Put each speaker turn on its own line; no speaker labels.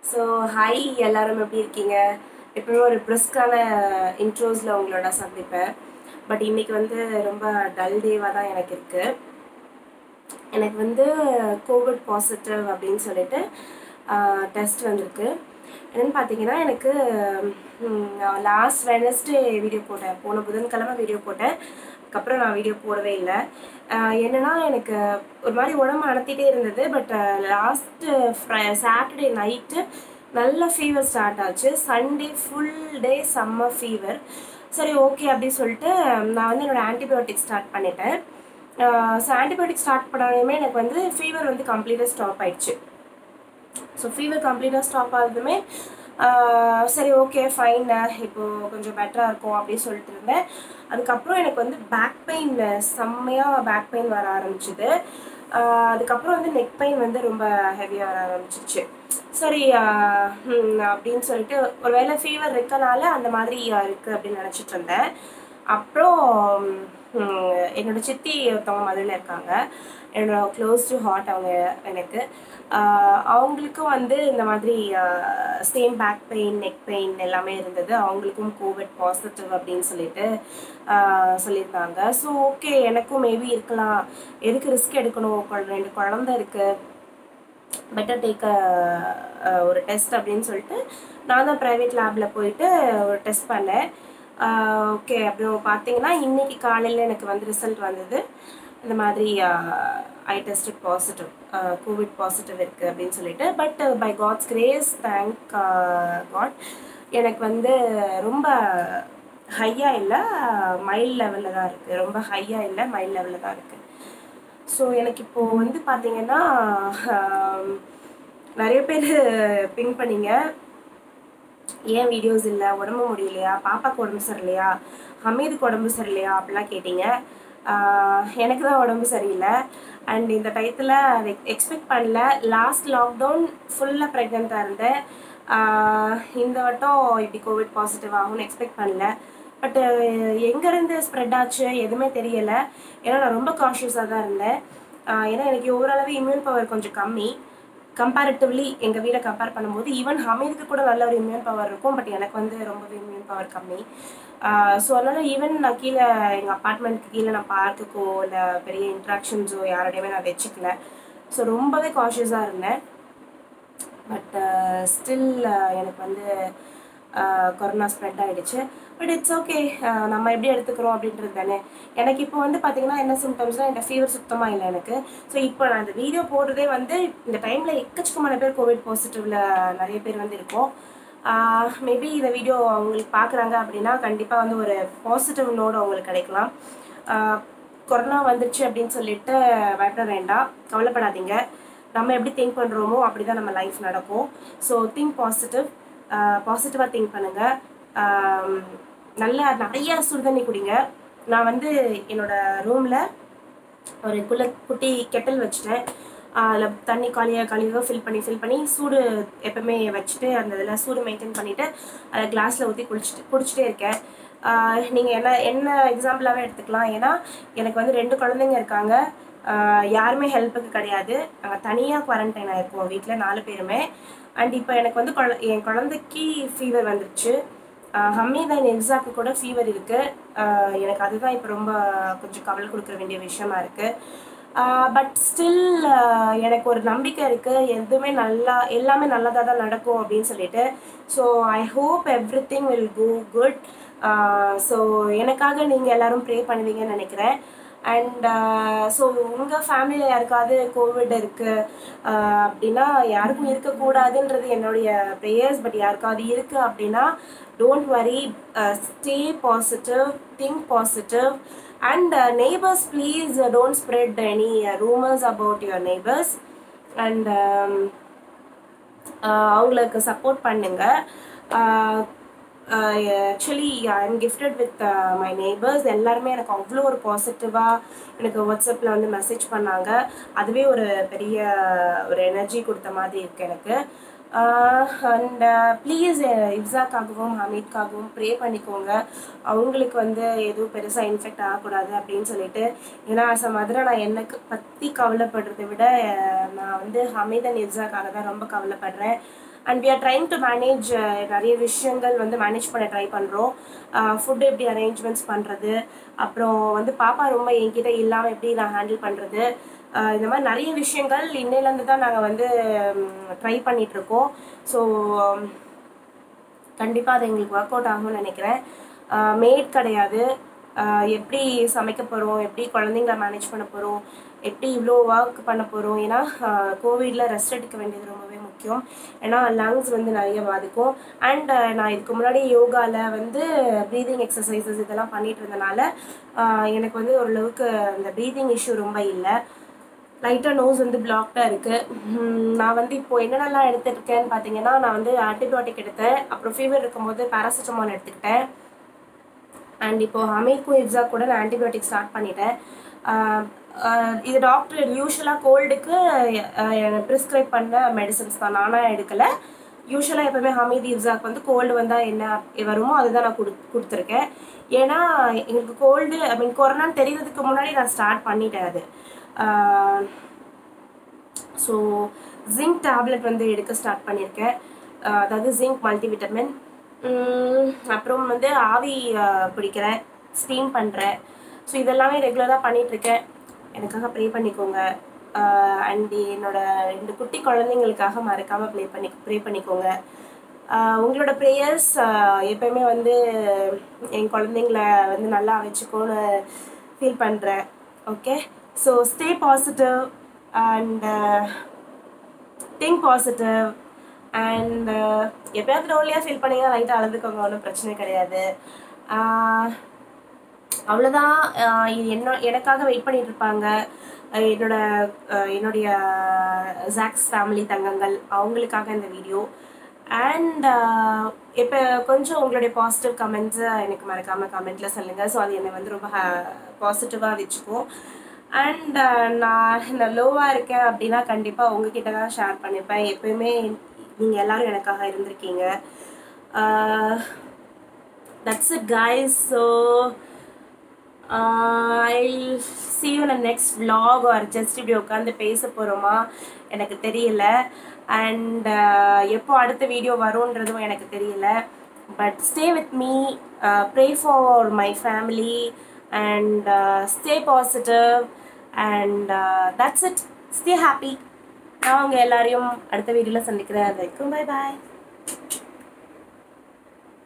so hi எல்லாரும் எப்படி இருக்கீங்க எப்பவுமே ஒரு ப்ரிஸ்கான இன்ட்ரோஸில் உங்களோட சந்திப்பேன் பட் இன்னைக்கு வந்து ரொம்ப டல் டேவாக தான் எனக்கு இருக்குது எனக்கு வந்து கோவிட் பாசிட்டிவ் அப்படின்னு சொல்லிட்டு டெஸ்ட் வந்திருக்கு என்னென்னு பார்த்தீங்கன்னா எனக்கு லாஸ்ட் வெனஸ்டே வீடியோ போட்டேன் போன புதன்கிழமை வீடியோ போட்டேன் அதுக்கப்புறம் நான் வீடியோ போடவே இல்லை என்னென்னா எனக்கு ஒரு மாதிரி உடம்பு அழுத்திட்டே இருந்தது but last Fri Saturday night நல்ல ஃபீவர் ஸ்டார்ட் ஆச்சு Sunday full day summer fever சரி ஓகே அப்படின்னு சொல்லிட்டு நான் வந்து என்னோடய ஆன்டிபயோட்டிக் ஸ்டார்ட் பண்ணிட்டேன் ஸோ ஆன்டிபயோட்டிக் ஸ்டார்ட் பண்ணாலுமே எனக்கு வந்து ஃபீவர் வந்து கம்ப்ளீட்டாக ஸ்டாப் ஆயிடுச்சு ஸோ ஃபீவர் கம்ப்ளீட்டாக ஸ்டாப் ஆகுதுமே சரி ஓகே ஃபைன் இப்போது கொஞ்சம் பெட்டராக இருக்கும் அப்படின்னு சொல்லிட்டு இருந்தேன் அதுக்கப்புறம் எனக்கு வந்து பேக் பெயின் செம்மையாக பேக் பெயின் வர ஆரம்பிச்சுது அதுக்கப்புறம் வந்து நெக் பெயின் வந்து ரொம்ப ஹெவியாக வர ஆரம்பிச்சிச்சு சரி அப்படின்னு சொல்லிட்டு ஒரு வேளை ஃபீவர் இருக்கனால அந்த மாதிரி இருக்குது அப்படின்னு நினச்சிட்டு இருந்தேன் அப்புறம் என்னோடய சித்தி ஒருத்தவங்க மதுரையில் இருக்காங்க என்னோட க்ளோஸ் டு ஹார்ட் அவங்க எனக்கு அவங்களுக்கும் வந்து இந்த மாதிரி same back pain neck pain எல்லாமே இருந்தது அவங்களுக்கும் கோவிட் பாசிட்டிவ் அப்படின்னு சொல்லிட்டு சொல்லியிருந்தாங்க ஸோ ஓகே எனக்கும் மேபி இருக்கலாம் எதுக்கு ரிஸ்க் எடுக்கணும் ரெண்டு குழந்த இருக்குது பெட்டர் டேக் ஒரு டெஸ்ட் அப்படின்னு சொல்லிட்டு நான் தான் ப்ரைவேட் லேபில் போயிட்டு ஒரு டெஸ்ட் பண்ணேன் ஓகே அப்புறம் பார்த்தீங்கன்னா இன்றைக்கி காலையில் எனக்கு வந்து ரிசல்ட் வந்தது இந்த மாதிரி I tested positive COVID positive இருக்குது அப்படின்னு சொல்லிட்டு but by God's grace thank God எனக்கு வந்து ரொம்ப ஹையாக இல்லை மைல்ட் லெவலில் தான் இருக்குது ரொம்ப ஹையாக இல்லை மைல்ட் லெவலில் தான் இருக்குது ஸோ எனக்கு இப்போது வந்து பார்த்தீங்கன்னா நிறைய பேர் பிங் பண்ணிங்க ஏன் வீடியோஸ் இல்லை உடம்பு முடியலையா பாப்பாவுக்கு உடம்பு சரியில்லையா ஹமீதுக்கு உடம்பு சரியில்லையா அப்படிலாம் கேட்டீங்க எனக்கு தான் உடம்பு சரியில்லை அண்ட் இந்த டயத்தில் எக்ஸ்பெக்ட் பண்ணல லாஸ்ட் லாக்டவுன் ஃபுல்லாக ப்ரெக்னெண்ட்டாக இருந்தேன் இந்த வட்டம் இப்படி கோவிட் பாசிட்டிவ் ஆகும்னு எக்ஸ்பெக்ட் பண்ணல பட்டு எங்கேருந்து ஸ்ப்ரெட் ஆச்சு எதுவுமே தெரியலை ஏன்னா நான் ரொம்ப கான்ஷியஸாக தான் இருந்தேன் ஏன்னா எனக்கு ஓரளவு இம்யூன் பவர் கொஞ்சம் கம்மி கம்பேரிட்டிவ்லி எங்கள் வீடை கம்பேர் பண்ணும்போது ஈவன் ஹமீதுக்கு கூட நல்ல ஒரு இம்யூன் பவர் இருக்கும் பட் எனக்கு வந்து ரொம்பவே இம்யூன் பவர் கம்மி ஸோ அதனால் ஈவன் நான் கீழே எங்கள் அப்பார்ட்மெண்ட்க்கு கீழே நான் பார்க்குக்கோ இல்லை பெரிய இன்ட்ராக்ஷன்ஸோ யாரோடையுமே நான் வச்சுக்கல ஸோ ரொம்பவே கான்ஷியஸாக இருந்தேன் பட் ஸ்டில் எனக்கு வந்து கொரோனா ஸ்ப்ரெட் ஆகிடுச்சு பட் இட்ஸ் ஓகே நம்ம எப்படி எடுத்துக்கிறோம் அப்படின்றது தானே எனக்கு இப்போ வந்து பார்த்தீங்கன்னா என்ன சிம்டம்ஸ்னால் இந்த ஃபீவர் சுத்தமாக இல்லை எனக்கு ஸோ இப்போ நான் இந்த வீடியோ போடுறதே வந்து இந்த டைமில் எக்கச்சக்கமான பேர் கோவிட் பாசிட்டிவில் நிறைய பேர் வந்து இருக்கோம் மேபி இந்த வீடியோ அவங்களுக்கு பார்க்குறாங்க அப்படின்னா கண்டிப்பாக வந்து ஒரு பாசிட்டிவ் நோடு அவங்களுக்கு கிடைக்கலாம் கொரோனா வந்துருச்சு அப்படின்னு சொல்லிட்டு பயப்பட வேண்டாம் கவலைப்படாதீங்க நம்ம எப்படி திங்க் பண்ணுறோமோ அப்படி தான் நம்ம லைஃப் நடக்கும் ஸோ திங்க் பாசிட்டிவ் பாசிட்டிவாக திங்க் பண்ணுங்கள் நல்லா நிறைய சுடுதண்ணி குடிங்க நான் வந்து என்னோடய ரூமில் ஒரு குள்ள குட்டி கெட்டல் வச்சுட்டேன் அதில் தண்ணி காலியாக காலியாக ஃபில் பண்ணி ஃபில் பண்ணி சூடு எப்பவுமே வச்சுட்டு அந்த இதில் சூடு மெயின்டைன் பண்ணிவிட்டு அதை கிளாஸில் ஊற்றி குடிச்சிட்டு குடிச்சிட்டே இருக்கேன் நீங்கள் என்ன என்ன எக்ஸாம்பிளாகவே எடுத்துக்கலாம் ஏன்னா எனக்கு வந்து ரெண்டு குழந்தைங்க இருக்காங்க யாருமே ஹெல்ப்புக்கு கிடையாது நாங்கள் தனியாக குவாரண்டைன் ஆகிருக்கோம் வீட்டில் நாலு பேருமே அண்ட் இப்போ எனக்கு வந்து குழ என் குழந்தைக்கு ஃபீவர் வந்துருச்சு ஹமீத் அண்ட் எக்ஸாக்கு கூட ஃபீவர் இருக்குது எனக்கு அதுதான் இப்போ ரொம்ப கொஞ்சம் கவலை கொடுக்குற வேண்டிய விஷயமா இருக்குது பட் ஸ்டில் எனக்கு ஒரு நம்பிக்கை இருக்குது எதுவுமே நல்லா எல்லாமே நல்லதாக தான் நடக்கும் அப்படின்னு சொல்லிட்டு so I hope everything will go good so எனக்காக நீங்கள் எல்லோரும் ப்ரே பண்ணுவீங்கன்னு நினைக்கிறேன் அண்ட் ஸோ உங்கள் ஃபேமிலியில் யாருக்காவது கோவிட் இருக்குது அப்படின்னா யாருக்கும் இருக்கக்கூடாதுன்றது என்னுடைய ப்ரேயர்ஸ் பட் யாருக்காவது இருக்குது அப்படின்னா don't worry stay positive think positive and neighbours please don't spread any rumours about your neighbours and அவங்களுக்கு சப்போர்ட் பண்ணுங்கள் actually I am gifted with my neighbours எல்லாருமே எனக்கு அவ்வளோ ஒரு பாசிட்டிவாக எனக்கு வாட்ஸ்அப்பில் வந்து மெசேஜ் பண்ணாங்க அதுவே ஒரு பெரிய ஒரு எனர்ஜி கொடுத்த மாதிரி இருக்குது எனக்கு அண்ட் ப்ளீஸ் இப்ஸாக்காகவும் ஹமீத்காகவும் ப்ரே பண்ணிக்கோங்க அவங்களுக்கு வந்து எதுவும் பெருசாக இன்ஃபெக்ட் ஆகக்கூடாது அப்படின்னு சொல்லிட்டு ஏன்னா அஸ் அ மதுரை நான் எனக்கு பற்றி கவலைப்படுறதை விட அஹ், நான் வந்து ஹமீத் அண்ட் இப்ஸாக்காக தான் ரொம்ப கவலைப்படுறேன் and we are trying to manage நிறைய விஷயங்கள் வந்து மேனேஜ் பண்ண ட்ரை பண்ணுறோம் ஃபுட் எப்படி அரேஞ்ச்மெண்ட்ஸ் பண்ணுறது அப்புறம் வந்து பாப்பா ரொம்ப என்கிட்ட இல்லாமல் எப்படி நான் ஹேண்டில் பண்ணுறது இந்த மாதிரி நிறைய விஷயங்கள் இன்னையிலேருந்து தான் நாங்கள் வந்து ட்ரை பண்ணிகிட்ருக்கோம் ஸோ கண்டிப்பாக அது எங்களுக்கு ஒர்க் அவுட் ஆகும்னு நினைக்கிறேன் மேட் கிடையாது ஆஹ் எப்படி சமைக்க போகிறோம் எப்படி குழந்தைங்கள மேனேஜ் பண்ண போகிறோம் எப்படி இவ்வளோ ஒர்க் பண்ண போகிறோம் ஏன்னா கோவிடில் ரெஸ்ட் எடுக்க வேண்டியது ரொம்பவே முக்கியம் ஏன்னா லங்ஸ் வந்து நிறைய பாதிக்கும் அண்ட் நான் இதுக்கு முன்னாடி யோகாவில் வந்து ப்ரீதிங் எக்ஸசைசஸ் இதெல்லாம் பண்ணிட்டு இருந்தனால ஆஹ் எனக்கு வந்து ஓரளவுக்கு அந்த ப்ரீதிங் இஷ்யூ ரொம்ப இல்லை லைட்டாக நோஸ் வந்து பிளாக்டாக இருக்குது நான் வந்து இப்போது என்னென்னலாம் எடுத்துருக்கேன்னு பார்த்தீங்கன்னா நான் வந்து ஆன்டிபயோட்டிக் எடுத்தேன் அப்புறம் ஃபீவர் இருக்கும்போது பேராசிட்டமால் எடுத்துக்கிட்டேன் அண்ட் இப்போ ஹமீக்கும் இப்ஸா கூட நான் ஆன்டிபயோட்டிக் ஸ்டார்ட் பண்ணிட்டேன் ஆஹ் ஆஹ் இது டாக்டர் யூஸ்வலாக கோல்டுக்கு ப்ரிஸ்கிரைப் பண்ண மெடிசன்ஸ் தான் நானாக எடுக்கலை யூஸ்வலாக எப்பவுமே ஹமீத் இப்ஸாக்கு வந்து கோல்டு வந்தால் என்ன வருமோ அதுதான் நான் கொடு கொடுத்துருக்கேன் ஏன்னா எங்களுக்கு கோல்டு ஐ மீன் கொரோனான்னு தெரியறதுக்கு முன்னாடி நான் ஸ்டார்ட் பண்ணிட்டேன் அது ஸோ ஜிங்க் டேப்லெட் வந்து எடுக்க ஸ்டார்ட் பண்ணியிருக்கேன் ஆஹ் அதாவது ஜிங்க் மல்டிவிட்டமின் அப்புறம் வந்து ஆவி ஆஹ் பிடிக்கிறேன் ஸ்டீம் பண்ணுறேன் ஸோ இதெல்லாமே ரெகுலராக பண்ணிகிட்ருக்கேன் எனக்காக ப்ரே பண்ணிக்கோங்க அண்ட் என்னோட ரெண்டு குட்டி குழந்தைங்களுக்காக மறக்காமல் ப்ளே பண்ணி ப்ரே பண்ணிக்கோங்க ஆஹ் உங்களோட ப்ரேயர்ஸ் எப்பயுமே வந்து என் குழந்தைங்கள வந்து நல்லா வச்சுக்கோன்னு ஃபீல் பண்ணுறேன் okay so stay positive and think positive and எப்பயாவது லோன்லியாக ஃபீல் பண்ணீங்கன்னா லைட்டாக அழுதுக்கோங்க ஒன்றும் பிரச்சனை கிடையாது ஆஹ் அவ்வளோதான் ஆஹ் இது என்ன எனக்காக வெயிட் பண்ணிட்டு இருப்பாங்க ஆஹ் என்னோட ஆஹ் என்னுடைய ஜாக்ஸ் ஃபேமிலி தங்கங்கள் அவங்களுக்காக இந்த வீடியோ அண்ட் இப்போ கொஞ்சம் உங்களுடைய பாசிட்டிவ் கமெண்ட்ஸை எனக்கு மறக்காமல் கமெண்ட்டில் சொல்லுங்கள் ஸோ அது என்னை வந்து ரொம்ப பாசிட்டிவாக வச்சுக்கும் அண்ட் நான் நான் லோவாக இருக்கேன் அப்படின்னா கண்டிப்பாக உங்ககிட்ட தான் ஷேர் பண்ணிப்பேன் எப்பயுமே நீங்கள் எல்லாரும் எனக்காக இருந்திருக்கீங்க that's it guys so I see you in the next vlog or just இப்படி உட்காந்து பேச போகிறோமா எனக்கு தெரியல அண்ட் எப்போ அடுத்த வீடியோ வரும்ன்றதும் எனக்கு தெரியல but stay with me pray for my family and stay positive and that's it stay happy நான் உங்கள் எல்லாரையும் அடுத்த வீடியோவில் சந்திக்கிறேன் அது வரைக்கும் பை பாய்